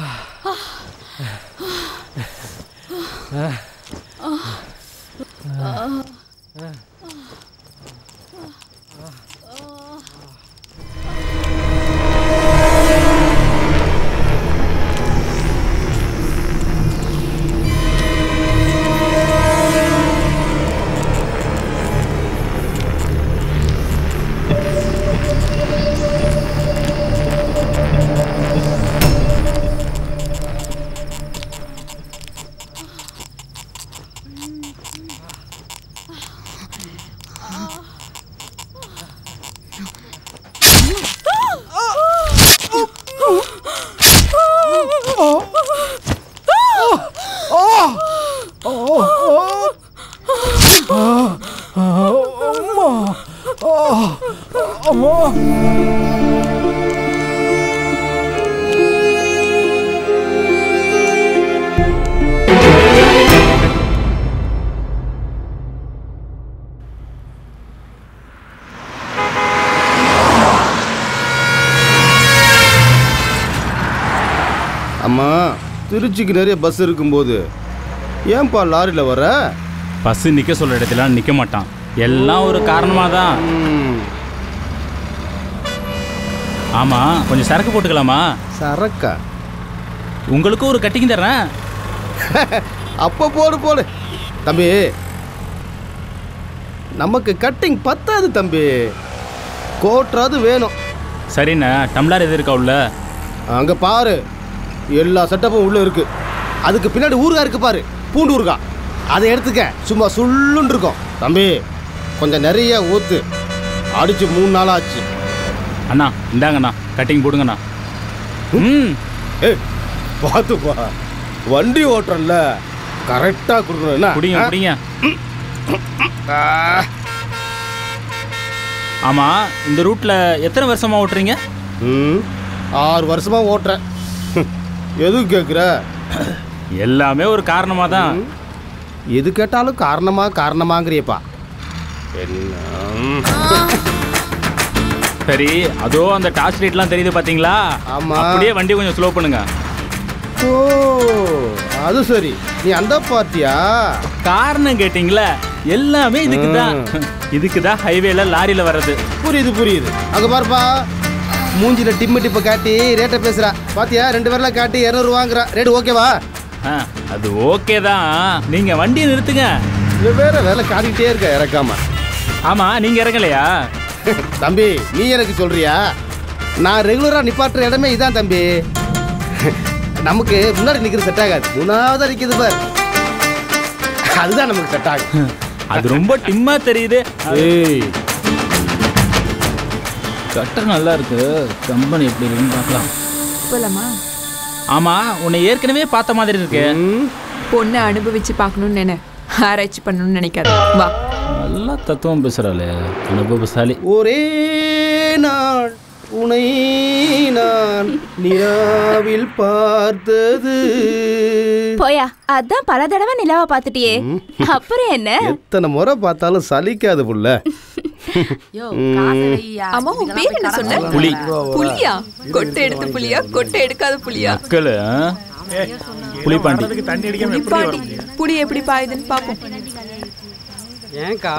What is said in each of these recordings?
அம்மா திருச்சிக்கு நிறைய பஸ் இருக்கும்போது ஏன்பா லாரியில் வர பஸ் நிற்க சொல்கிற இடத்துல நிற்க மாட்டான் எல்லாம் ஒரு காரணமாக தான் ம், ஆமாம் கொஞ்சம் சரக்கு போட்டுக்கலாமா சரக்கா உங்களுக்கும் ஒரு கட்டிங் தர்றேன் அப்போ போடு போடு தம்பி நமக்கு கட்டிங் பத்தாது தம்பி கோட்ராது வேணும் சரிண்ணே டம்ளர் எது இருக்கா உள்ள அங்கே பாரு எல்லா செட்டப்பும் உள்ளே இருக்கு அதுக்கு பின்னாடி ஊறுகாய் இருக்கு பாரு பூண்டு ஊறுகாய் அதை எடுத்துக்க சும்மா சுள்ளுன்னு இருக்கும் தம்பி கொஞ்சம் நிறைய ஊத்து அடிச்சு மூணு நாள் ஆச்சு அண்ணா இந்தாங்கண்ணா கட்டிங் போடுங்கண்ணா ம் ஏய் பார்த்துப்பா வண்டி ஓட்டுறல்ல கரெக்டாக கொடுக்கணும் என்ன குடிங்க ஆ? குடிங்க ஆ, ஆமாம் இந்த ரூட்டில் எத்தனை வருஷமாக ஓட்டுறீங்க ம் ஆறு வருஷமா ஓட்டுறேன் எதுக்கு கேட்குற எல்லாமே ஒரு காரணமாக தான் எது கேட்டாலும் காரணமா காரணமாங்கிறியப்பா என்ன ம். சரி அதோ அந்த டார்ச் லைட்லாம் தெரியுது பார்த்தீங்களா ஆமா. அப்படியே வண்டி கொஞ்சம் ஸ்லோ பண்ணுங்க ஓ அது சரி நீ அந்த பார்ட்டியா காரணம் கேட்டிங்களா எல்லாமே இதுக்கு தான் இதுக்கு தான் ஹைவேல லாரியில் வர்றது புரியுது புரியுது அங்க பாருப்பா மூஞ்சில டிம்மு டிப்பை காட்டி ரேட்டை பேசுறா பாத்தியா ரெண்டு பேர்லாம் காட்டி இரநூறு வாங்குறா ரேட்டு ஓகேவா ஆ, அது ஓகே தான் நீங்க வண்டியை நிறுத்துங்க இது வேற வேலை காட்டிக்கிட்டே இருக்க இறக்காம ஆமா நீங்க இறங்கலையா தம்பி நீ எனக்கு சொல்றியா நான் ரெகுலரா நிப்பாட்டுற இடமே இதான் தம்பி நமக்கு முன்னாடி நிக்கிறது செட் ஆகாது மூணாவதா நிக்குது பார் அதுதான் நமக்கு செட் ஆகும் அது ரொம்ப டிம்மா தெரியுது ஏய் கட்டர் நல்லா இருக்கு கம்பெனி எப்படி இருக்குன்னு பார்க்கலாம் போலாமா ஆமா உன்னை ஏற்கனவே பார்த்த மாதிரி இருக்கு ம், பொண்ணை அனுபவிச்சு பார்க்கணும்னு நினை ஆராய்ச்சி பண்ணணும்னு நினைக்காத வா நல்லா தத்துவம் பேசுறாளே அனுபவசாலி ஒரே நாள் உனை நான் நிலாவில் பார்த்தது போயா அதான் பல தடவை நிலாவை பார்த்துட்டியே அப்புறம் என்ன எத்தனை முறை பார்த்தாலும் சலிக்காது புள்ள அம்மா உன் பேர் என்ன சொன்ன புலி. புலியா கொட்டை எடுத்த புலியா கொட்டை எடுக்காத புலியா மக்கள் புலிப்பாண்டி புலிப்பாண்டி புலி எப்படி பாயுதுன்னு பாப்போம் ஏன்க்கா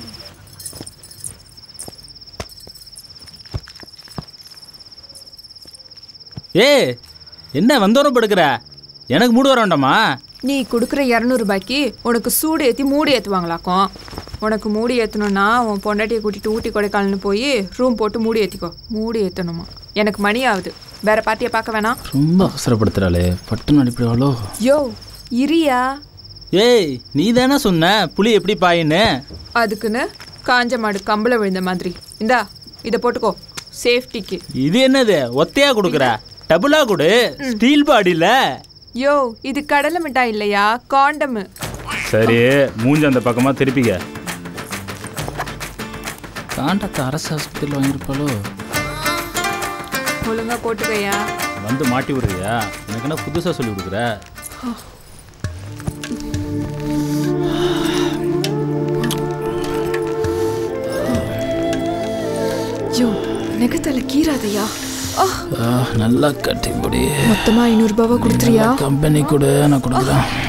ஏய் என்ன வந்தோரம் படுக்கிற எனக்கு மூடு வர வேண்டாமா நீ கொடுக்குற இரநூறு ரூபாய்க்கு உனக்கு சூடு ஏற்றி மூடி ஏற்றுவாங்களாக்கும் உனக்கு மூடி ஏற்றணும்னா உன் பொண்டாட்டியை கூட்டிட்டு ஊட்டி கொடைக்கானல்னு போய் ரூம் போட்டு மூடி ஏற்றிக்கோ மூடி ஏற்றணுமா எனக்கு மணி ஆகுது வேற பார்ட்டியை பார்க்க வேணாம் ரொம்ப அவசரப்படுத்துறாளே பட்டுன்னு அனுப்பிடுவாளோ யோ இரியா ஏய் நீ தானே சொன்ன புலி எப்படி பாயின்னு அதுக்குன்னு காஞ்ச மாடு கம்பள விழுந்த மாதிரி இந்தா இதை போட்டுக்கோ சேஃப்டிக்கு இது என்னது ஒத்தையா கொடுக்குற டபுளா கொடு ஸ்டீல் பாடியில யோ இது கடலை மிட்டாய் இல்லையா காண்டமு சரி மூஞ்சி அந்த பக்கமா திருப்பிக்க காண்டத்தை அரசு ஆஸ்பத்திரியில் வாங்கியிருப்பாளோ ஒழுங்கா போட்டுக்கையா வந்து மாட்டி விடுறியா எனக்கு என்ன புதுசாக சொல்லி கொடுக்குற யோ நெகத்தல கீராதையா நல்லா கட்டி முடி மொத்தமா ஐநூறு ரூபாவா கொடுத்துறியா கம்பெனி கூட நான் கொடுக்குறேன்